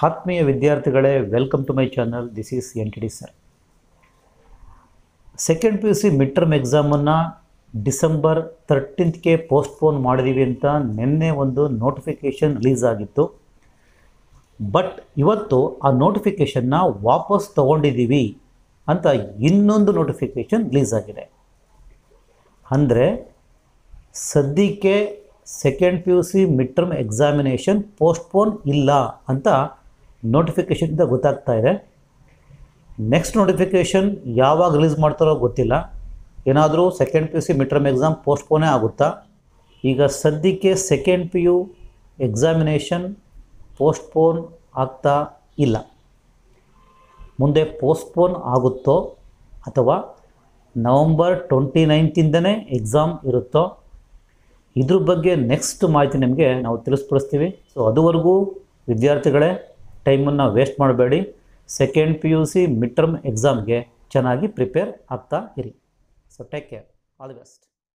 ಆತ್ಮೀಯ ವಿದ್ಯಾರ್ಥಿಗಳೇ welcome to my channel this is N T D sir second P U C mid term ಎಕ್ಸಾಮನ್ನು December ತರ್ಟೀನ್ತ್ಗೆ postpone ಮಾಡಿದ್ದೀವಿ ಅಂತ ನಿನ್ನೆ ಒಂದು ನೋಟಿಫಿಕೇಷನ್ ರಿಲೀಸ್ ಆಗಿತ್ತು ಬಟ್ ಇವತ್ತು ಆ ನೋಟಿಫಿಕೇಷನ್ನ ವಾಪಸ್ ತಗೊಂಡಿದ್ದೀವಿ ಅಂತ ಇನ್ನೊಂದು ನೋಟಿಫಿಕೇಷನ್ ರಿಲೀಸ್ ಆಗಿದೆ ಅಂದರೆ ಸದ್ಯಕ್ಕೆ second P U C mid term examination postpone ಇಲ್ಲ ಅಂತ ನೋಟಿಫಿಕೇಷನಿಂದ ಗೊತ್ತಾಗ್ತಾ ಇದೆ ನೆಕ್ಸ್ಟ್ ನೋಟಿಫಿಕೇಷನ್ ಯಾವಾಗ ರಿಲೀಸ್ ಮಾಡ್ತಾರೋ ಗೊತ್ತಿಲ್ಲ ಏನಾದರೂ second P U C mid term exam ಪೋಸ್ಟ್ಪೋನೇ ಆಗುತ್ತಾ ಈಗ ಸದ್ಯಕ್ಕೆ second P U examination postpone ಆಗ್ತಾ ಇಲ್ಲ ಮುಂದೆ ಪೋಸ್ಟ್ಪೋನ್ ಆಗುತ್ತೋ ಅಥವಾ ನವಂಬರ್ ಟ್ವೆಂಟಿ ನೈನ್ತಿಂದನೇ ಎಕ್ಸಾಮ್ ಇರುತ್ತೋ ಇದ್ರ ಬಗ್ಗೆ ನೆಕ್ಸ್ಟ್ ಮಾಹಿತಿ ನಿಮಗೆ ನಾವು ತಿಳಿಸ್ಪಡಿಸ್ತೀವಿ ಸೊ ಅದುವರೆಗೂ ವಿದ್ಯಾರ್ಥಿಗಳೇ ಟೈಮನ್ನು ವೇಸ್ಟ್ ಮಾಡಬೇಡಿ second P U C mid term ಎಕ್ಸಾಮ್ಗೆ ಚೆನ್ನಾಗಿ ಪ್ರಿಪೇರ್ ಆಗ್ತಾ ಇರಿ so take care all the best